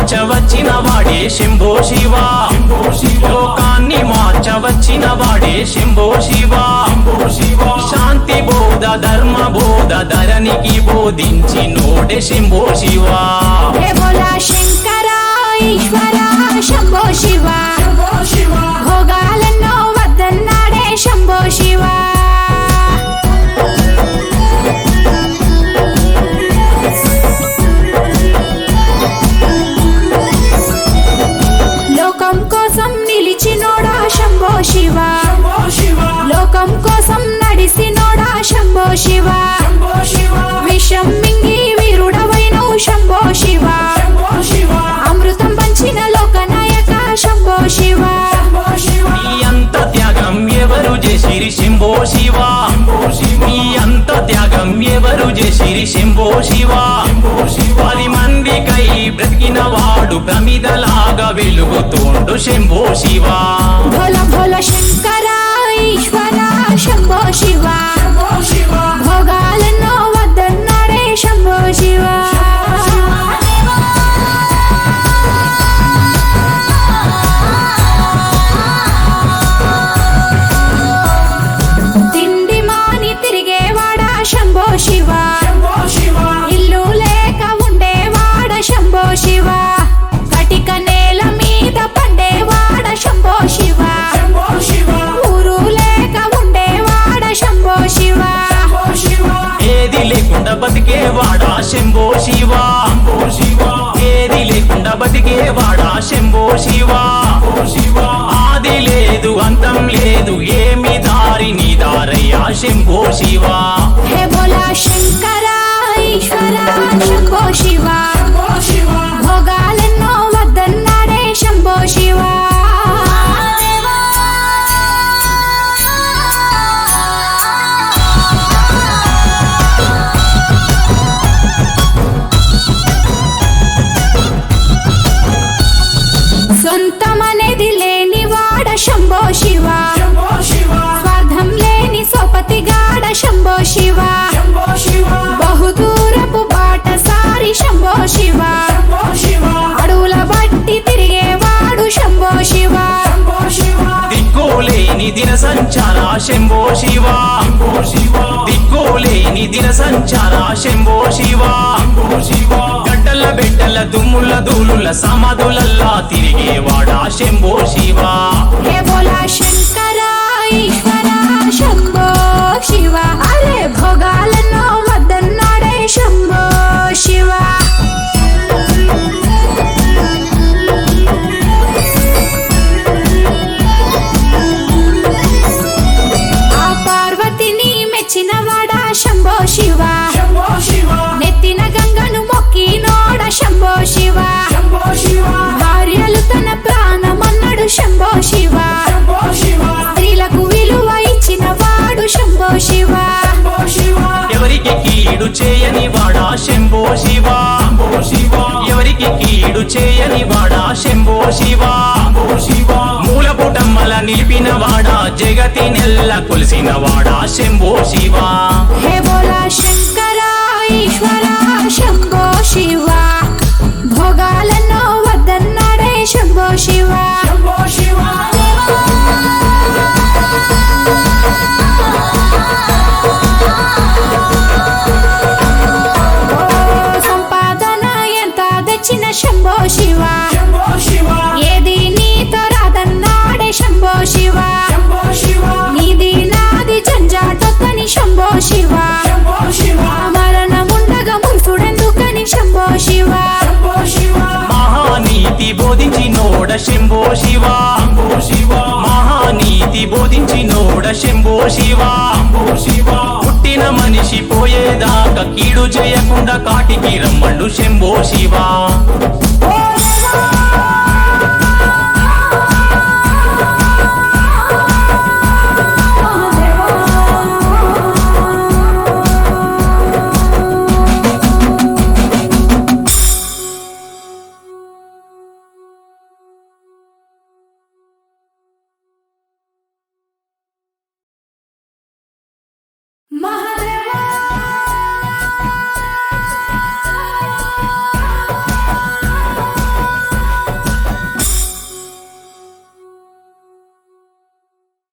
మార్చవచ్చిన వాడే శంభో శివ లోకాన్ని మార్చవచ్చిన వాడే శంభో శివ శాంతి బోధ ధర్మ బోధ ధరణికి బోధించి నోడే శంభో శివ హే భోలా శంకర ఈశ్వర శంభో శివ భోగాలెన్నో వద్దన్నాడే శంభో శివ లోకం కోసం నిలిచినోడా శంభో శివ లోకం కోసం నడిసినోడా శంభో శివ విషం మింగి వీరుడవైనవు శంభో శివ అమృతం పంచిన లోకనాయక శంభో శివ ఈ అంత త్యాగం ఎవరు చేసిరి శంభో శివ ఈ అంత త్యాగం ఎవరు చేసిరి శంభో శివ పది మందికై బ్రతికిన వాడు ప్రమిదలాగా వెలుగుతోండు శంభో శివ భోల భోల శంకర ఈశ్వర శంభో శివ భోగాలెన్నో వద్దన్నాడే శంభో శివ తిండి మాని తిరిగేవాడా శంభో శివ ఇల్లు లేక ఉండేవాడ శంభో శివ కటిక నేల మీద పండేవాడ శంభో శివ ఊరు లేక ఉండేవాడ శంభో శివ ఏది లేకుండా బతికేవాడా శంభో శివ ఏది లేకుండా బతికేవాడా శంభో శివ ఆది లేదు అంతం లేదు ఏమి దారి నీ దారయ్యా శంభో శివ హే భోలా శంకర ఈశ్వర శంభో శివ భోగాలెన్నో వద్దన్నాడే శంభో శివ సొంతమనేది లేని వాడ శంభో శివ స్వార్థం లేని సోపతి గాడ శంభో శివ బహుదూరపు బాట సారి శంభో శివ అడవుల బట్టి తిరిగేవాడు శంభో శివ దిక్కులేని దిన సంచార శంభో శివ దిక్కులేని దిన సంచార శంభో శివ గడ్డల బిడ్డల దుమ్ముల దూలుల సమాధులల్లా తిరిగేవాడా శంభో శివ హే బోలా శంకర ఈశ్వర శంభో శివ అరే భోగాలన్నో వద్దన్నాడే శంభో శివ ఆ పార్వతిని మెచ్చినవాడా శంభో శివ నెత్తిన గంగను మొక్కినోడ శంభో శివ భార్యలు తన ప్రాణమన్నాడు శంభో శివ స్త్రీలకు విలువ ఇచ్చిన వాడు శంభో శివ ఎవరికి కీడు చేయని వాడా శంభో శివ ఎవరికి కీడు చేయని వాడా శంభో శివ మూలపుటమ్మల నిలిపిన వాడా జగతి నెల్ల కొలిసిన వాడా శంభో శివ హే బోలా శంకర ఈశ్వర శంభో శివ భోగాలన్నో వద్దన్నాడే శంభో శివ ఓ సంపాదన ఎంత తెచ్చిన శంభో శివ ఏది నీతో రాదన్నాడే శంభో శివ నీది నాది జంజాటొక్కని శంభో శివ మరణముండగా ముసుడెందుకని శంభో శివ మహానీతి బోధించి నోడ శంభో శివ మహానీతి బోధించి నోడ శంభో శివ పుట్టిన మనిషి పోయేదాకా కీడు చేయకుండా కాటికి రమ్మండు శంభో శివ ఓ